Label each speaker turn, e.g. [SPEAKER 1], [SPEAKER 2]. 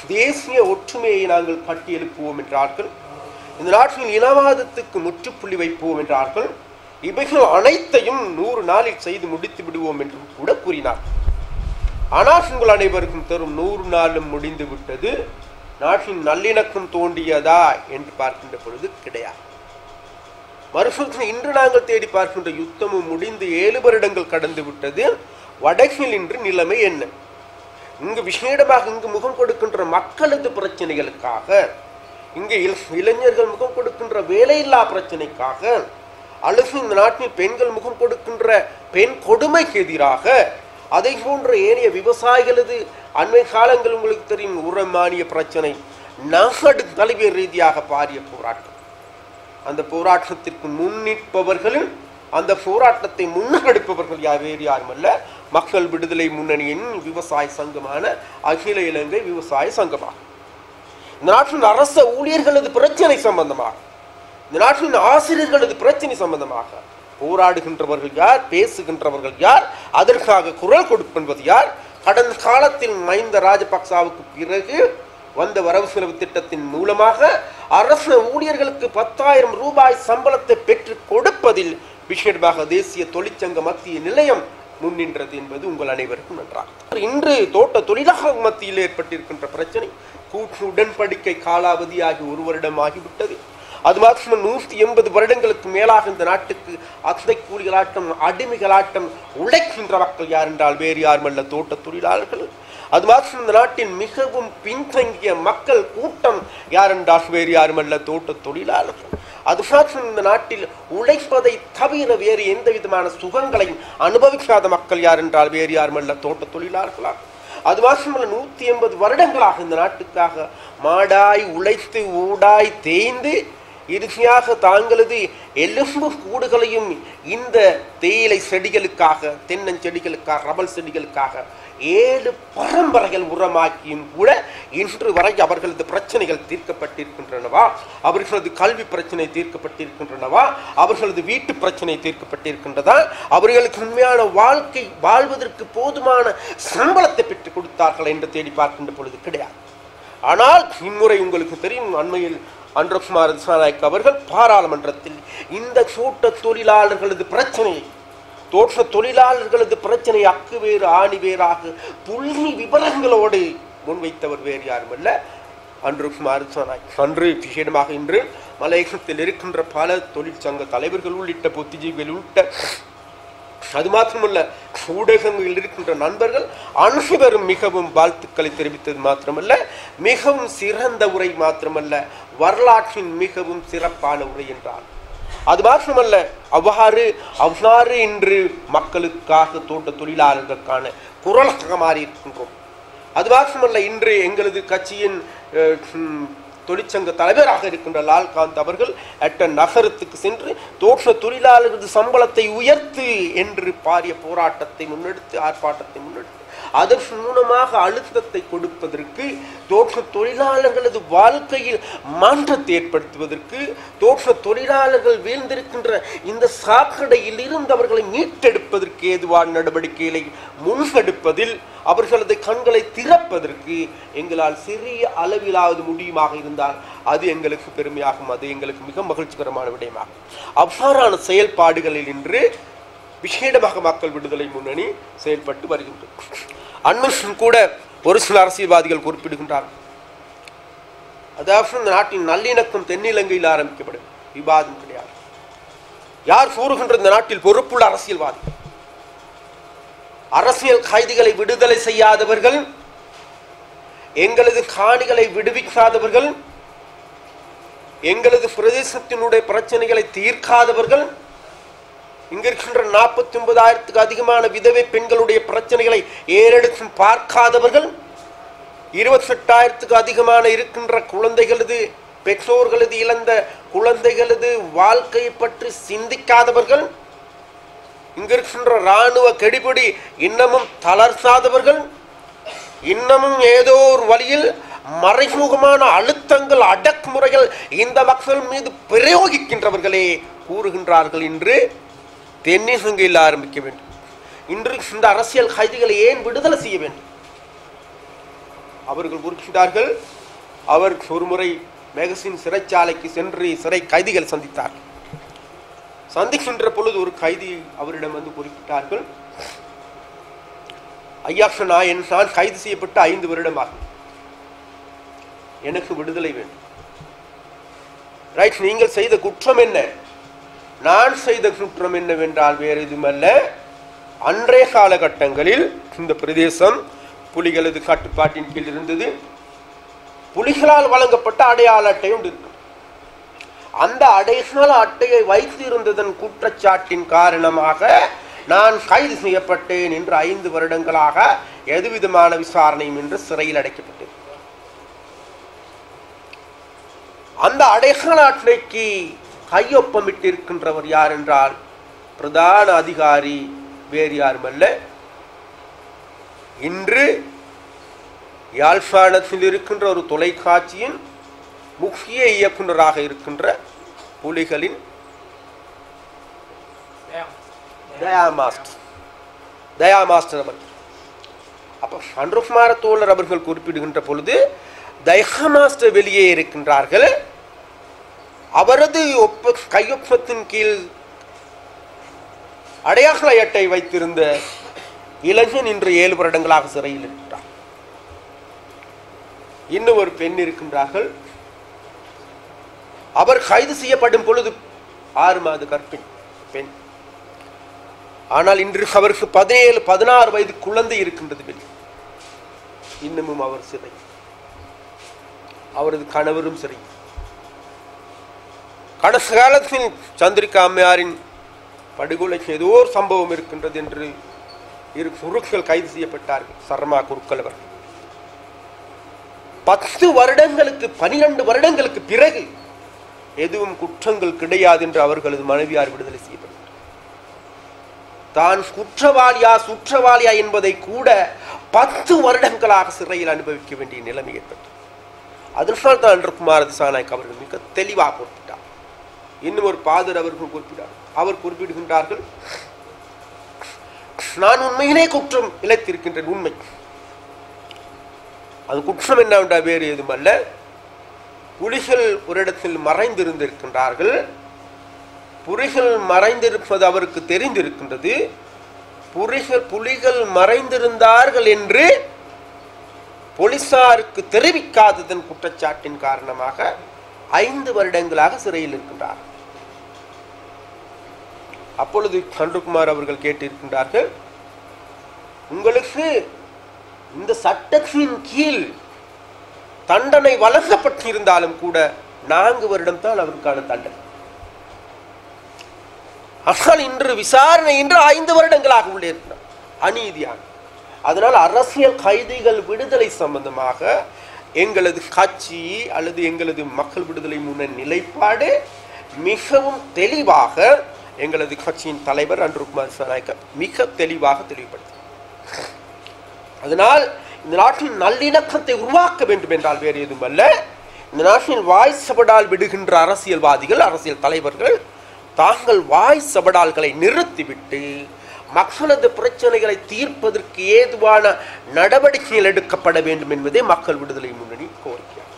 [SPEAKER 1] தேசிய ஒற்றுமையை நாங்கள் கட்டியெழுப்புவோம் என்றார்கள் இந்த நாட்டில் இனவாதத்துக்கு முற்றுப்புள்ளி வைப்போம் என்றார்கள் இவைகள் அனைத்தையும் நூறு நாளில் செய்து முடித்து விடுவோம் என்றும் கூட கூறினார் ஆனால் உங்கள் அனைவருக்கும் தரும் நூறு நாளும் முடிந்து விட்டது நாட்டின் நல்லிணக்கம் தோண்டியதா என்று பார்க்கின்ற பொழுது கிடையாது மறுபுறத்தில் இன்று நாங்கள் தேடி பார்க்கின்ற யுத்தமும் முடிந்து ஏழு வருடங்கள் கடந்து விட்டது வடக்கில் இன்று நிலைமை என்ன இங்கு விசேடமாக இங்கு முகம் கொடுக்கின்ற மக்களது பிரச்சனைகளுக்காக இங்கு இள- இளைஞர்கள் முகம் கொடுக்கின்ற வேலையில்லா பிரச்சனைக்காக அல்லது இந்த நாட்டில் பெண்கள் முகம் கொடுக்கின்ற பெண் கொடுமைக்கு எதிராக அதை போன்ற ஏனைய விவசாயிகளது அண்மை காலங்கள் உங்களுக்கு தெரியும் உரமானிய பிரச்சனை நாடு தலைவர் ரீதியாக பாரிய போராட்டம் அந்த போராட்டத்திற்கு முன்னிற்பவர்கள் அந்த போராட்டத்தை முன்னெடுப்பவர்கள் யார் வேறு யாரும் அல்ல மக்கள் விடுதலை முன்னணியின் விவசாய சங்கமான அகில இலங்கை விவசாய சங்கமாகும் இந்த நாட்டின் அரச ஊழியர்களது பிரச்சனை சம்பந்தமாக இந்த நாட்டின் ஆசிரியர்களது பிரச்சனை சம்பந்தமாக போராடுகின்றவர்கள் யார் பேசுகின்றவர்கள் யார் அதற்காக குரல் கொடுப்பது யார் கடந்த காலத்தில் மஹிந்த ராஜபக்சாவுக்கு பிறகு வந்த வரவு செலவு திட்டத்தின் மூலமாக அரசு ஊழியர்களுக்கு பத்தாயிரம் ரூபாய் சம்பளத்தை பெற்று கொடுப்பதில் விசேடமாக தேசிய தொழிற்சங்க மத்திய நிலையம் முன்னின்றது என்பது உங்கள் அனைவருக்கும் நன்றாக இன்று தோட்ட தொழிலாளர் மத்தியில் ஏற்பட்டிருக்கின்ற பிரச்சனை கூட்டு உடன்படிக்கை காலாவதியாகி ஒரு வருடம் ஆகிவிட்டது அது மாத்திரம் நூற்றி எண்பது வருடங்களுக்கு மேலாக இந்த நாட்டுக்கு அத்தை கூலிகளாட்டம் அடிமைகளாட்டம் உழைக்கின்ற மக்கள் யார் என்றால் வேறு யாருமல்ல தோட்ட தொழிலாளர்கள் அது மாத்திரம் இந்த நாட்டின் மிகவும் பின்தங்கிய மக்கள் கூட்டம் யார் என்றால் வேறு யாருமல்ல தோட்ட தொழிலாளர்கள் அது மாத்திரம் இந்த நாட்டில் உழைப்பதை தவிர வேறு எந்த விதமான சுகங்களையும் அனுபவிக்காத மக்கள் யார் என்றால் வேறு யாருமல்ல தோட்ட தொழிலாளர்களாகும் அது மாத்திரமல்ல நூற்றி எண்பது வருடங்களாக இந்த நாட்டுக்காக மாடாய் உழைத்து ஊடாய் தேய்ந்து இறுதியாக தாங்களது எலும்பு கூடுகளையும் இந்த தேயிலை செடிகளுக்காக தென்னஞ்செடிகளுக்காக ரபல் செடிகளுக்காக ஏழு பரம்பரைகள் உரமாக்கியும் கூட இன்று வரை அவர்களது பிரச்சனைகள் தீர்க்கப்பட்டிருக்கின்றனவா அவர்களது கல்வி பிரச்சனை தீர்க்கப்பட்டிருக்கின்றனவா அவர்களது வீட்டு பிரச்சனை தீர்க்கப்பட்டிருக்கின்றதா அவர்களுக்கு உண்மையான வாழ்க்கை வாழ்வதற்கு போதுமான சம்பளத்தை பெற்றுக் கொடுத்தார்கள் என்று தேடி பார்க்கின்ற பொழுது கிடையாது ஆனால் இம்முறை உங்களுக்கு தெரியும் அண்மையில் அன்றகுமார் திசாநாயக் அவர்கள் பாராளுமன்றத்தில் இந்த தோட்ட தொழிலாளர்களது பிரச்சனையை தோட்ட தொழிலாளர்களது பிரச்சனை அக்கு வேறு ஆணி வேறாக புள்ளி விவரங்களோடு முன்வைத்தவர் வேறு யாருமல்ல அன்றுகுமார் திசாநாயக் அன்று விசேடமாக இன்று மலையகத்தில் இருக்கின்ற பல தொழிற்சங்க தலைவர்கள் உள்ளிட்ட புத்திஜீவிகள் உள்ளிட்ட அது மாத்திரமல்ல ஊடகங்களில் இருக்கின்ற நண்பர்கள் அனைவரும் மிகவும் வாழ்த்துக்களை தெரிவித்தது மாத்திரமல்ல மிகவும் சிறந்த உரை மாத்திரமல்ல வரலாற்றின் மிகவும் சிறப்பான உரை என்றார் அது மாத்திரமல்ல அவ்வாறு அவ்வாறு இன்று மக்களுக்காக தோட்ட தொழிலாளர்களுக்கான குரலாக மாறி இருக்கின்றோம் அது மாத்திரமல்ல இன்று எங்களது கட்சியின் அஹ், ம், தொழிற்சங்க தலைவராக இருக்கின்ற லால்காந்த் அவர்கள் அட்ட நகரத்துக்கு சென்று தோற்ற தொழிலாளர்களது சம்பளத்தை உயர்த்து என்று பாரிய போராட்டத்தை முன்னெடுத்து ஆர்ப்பாட்டத்தை முன்னெடுத்து அதன் மூலமாக அழுத்தத்தை கொடுப்பதற்கு தோற்ற தொழிலாளர்களது வாழ்க்கையில் மாற்றத்தை ஏற்படுத்துவதற்கு தோற்ற தொழிலாளர்கள் வீழ்ந்திருக்கின்ற இந்த சாக்கடையில் இருந்து அவர்களை மீட்டெடுப்பதற்கு ஏதுவான நடவடிக்கைகளை முன்னெடுப்பதில் அவர்களது கண்களை திறப்பதற்கு எங்களால் சிறிய அளவிலாவது முடியுமாக இருந்தால் அது எங்களுக்கு பெருமையாகும் அது எங்களுக்கு மிக மகிழ்ச்சிகரமான விடயமாகும் அவ்வாறான செயல்பாடுகளில் இன்று விசேடமாக மக்கள் விடுதலை முன்னணி செயல்பட்டு வருகின்றது அண்மையில் கூட ஒரு சில அரசியல்வாதிகள் குறிப்பிடுகின்றார்கள் அதாவது இந்த நாட்டின் நல்லிணக்கம் தென்னிலங்கையில் ஆரம்பிக்கப்படும் விவாதம் கிடையாது யார் கூறுகின்ற இந்த நாட்டில் பொறுப்புள்ள அரசியல்வாதி அரசியல் கைதிகளை விடுதலை செய்யாதவர்கள் எங்களது காணிகளை விடுவிக்காதவர்கள் எங்களது பிரதேசத்தினுடைய பிரச்சனைகளை தீர்க்காதவர்கள் இங்க இருக்கின்ற நாற்பத்தி ஒன்பதாயிரத்துக்கு அதிகமான விதவை பெண்களுடைய பிரச்சனைகளை ஏறெடுத்தும் பார்க்காதவர்கள் இருபத்தெட்டாயிரத்துக்கு அதிகமான இருக்கின்ற குழந்தைகளது பெற்றோர்களது இழந்த குழந்தைகளது வாழ்க்கையை பற்றி சிந்திக்காதவர்கள் இங்க இருக்கின்ற இராணுவ கெடிபிடி இன்னமும் தளர்த்தாதவர்கள் இன்னமும் ஏதோ ஒரு வழியில் மறைமுகமான அழுத்தங்கள் அடக்குமுறைகள் இந்த மக்கள் மீது பிரயோகிக்கின்றவர்களே கூறுகின்றார்கள் என்று தென்னிலங்கையில் ஆரம்பிக்க வேண்டும் இன்று இந்த அரசியல் கைதிகளை ஏன் விடுதலை செய்ய வேண்டும் அவர்கள் குறிப்பிட்டார்கள் அவர் ஒருமுறை மேகசின் சிறைச்சாலைக்கு சென்று சிறை கைதிகள் சந்தித்தார் சந்திக்கின்ற பொழுது ஒரு கைதி அவரிடம் வந்து குறிப்பிட்டார்கள் ஐயா நான் நான் கைது செய்யப்பட்டு ஐந்து வருடம் ஆகும் எனக்கு விடுதலை வேண்டும் ரைட் நீங்கள் செய்த குற்றம் என்ன நான் செய்த குற்றம் என்னவென்றால் வேறு எதுவுமல்ல அன்றைய காலகட்டங்களில் இந்த பிரதேசம் புலிகளது கட்டுப்பாட்டின் கீழ் இருந்தது புலிகளால் வழங்கப்பட்ட அடையாள அட்டை ஒன்று இருக்கு அந்த அடையாள அட்டையை வைத்திருந்ததன் குற்றச்சாட்டின் காரணமாக நான் கைது செய்யப்பட்டேன் என்று ஐந்து வருடங்களாக எதுவிதமான விசாரணையும் என்று சிறையில் அடைக்கப்பட்டேன் அந்த அடையாள அட்டைக்கு கையொப்பமிட்டிருக்கின்றவர் யார் என்றால் பிரதான அதிகாரி வேறு யாருமல்ல இன்று யாழ்ப்பாணத்தில் இருக்கின்ற ஒரு தொலைக்காட்சியின் முக்கிய இயக்குனராக இருக்கின்ற புலிகளின் தயா மாஸ்டர் தயா மாஸ்டர் அவர்கள் அப்போ சண்ருகுமார தோழர் அவர்கள் குறிப்பிடுகின்ற பொழுது தயா மாஸ்டர் வெளியே இருக்கின்றார்கள் அவரது ஒப்ப கையொப்பத்தின் கீழ் அடையாள அட்டை வைத்திருந்த இளைஞன் இன்று ஏழு வருடங்களாக சிறையில் இருக்கிறார் இன்னும் ஒரு பெண் இருக்கின்றார்கள் அவர் கைது செய்யப்படும் பொழுது ஆறு மாத கற்பிணி பெண் ஆனால் இன்று அவருக்கு பதினேழு பதினாறு வயது குழந்தை இருக்கின்றது வெளியே இன்னமும் அவர் சிறை அவரது கணவரும் சிறை கடைசி காலத்தில் சந்திரிகா அம்மையாரின் படுகொலைக்கு ஏதோ ஒரு சம்பவம் இருக்கின்றது என்று இரு குருக்கள் கைது செய்யப்பட்டார்கள் சர்மா குருக்கள் அவர்கள் பத்து வருடங்களுக்கு பனிரெண்டு வருடங்களுக்கு பிறகு எதுவும் குற்றங்கள் கிடையாது என்று அவர்களது மனைவியார் விடுதலை செய்யப்பட்டார் தான் குற்றவாளியா சுற்றவாளியா என்பதை கூட பத்து வருடங்களாக சிறையில் அனுபவிக்க வேண்டிய நிலைமை ஏற்பட்டது அதனால் தான் அன்று குமார திசாநாயக் அவர்கள் மிக தெளிவாக குறிப்பிட்டார் இன்னும் ஒரு பாதர் அவர்கள் குறிப்பிட்டார் அவர் குறிப்பிடுகின்றார்கள் நான் உண்மையிலே குற்றம் இழைத்திருக்கின்றேன் உண்மை அது குற்றம் என்னவென்றால் வேறு எதுவுமல்ல புலிகள் ஒரு இடத்தில் மறைந்திருந்திருக்கின்றார்கள் புலிகள் மறைந்திருப்பது அவருக்கு தெரிந்திருக்கின்றது புலிகள் புலிகள் மறைந்திருந்தார்கள் என்று போலீசாருக்கு தெரிவிக்காததன் குற்றச்சாட்டின் காரணமாக ஐந்து வருடங்களாக சிறையில் இருக்கின்றார் அப்பொழுது சந்திரகுமார் அவர்கள் கேட்டிருக்கின்றார்கள் உங்களுக்கு இந்த சட்டத்தின் கீழ் தண்டனை வழங்கப்பட்டிருந்தாலும் கூட நான்கு வருடம் தான் அவருக்கான தண்டனை ஆனால் இன்று விசாரணை இன்று ஐந்து வருடங்களாக உள்ளே இருக்கிறார் அநீதியாக அதனால் அரசியல் கைதிகள் விடுதலை சம்பந்தமாக எங்களது கட்சி அல்லது எங்களது மக்கள் விடுதலை முன்னணி நிலைப்பாடு மிகவும் தெளிவாக எங்களது கட்சியின் தலைவர் அன்ருகுமார் சனாய்க்க மிக தெளிவாக தெளிவுபடுத்தினார் அதனால் இந்த நாட்டில் நல்லிணக்கத்தை உருவாக்க வேண்டும் என்றால் வேறு எதுவும் அல்ல இந்த நாட்டில் வாய் சபடால் விடுகின்ற அரசியல்வாதிகள் அரசியல் தலைவர்கள் தாங்கள் வாய் சபடால்களை நிறுத்திவிட்டு மக்களது பிரச்சனைகளை தீர்ப்பதற்கு ஏதுவான நடவடிக்கைகள் எடுக்கப்பட வேண்டும் என்பதே மக்கள் விடுதலை முன்னணி கோரிக்கை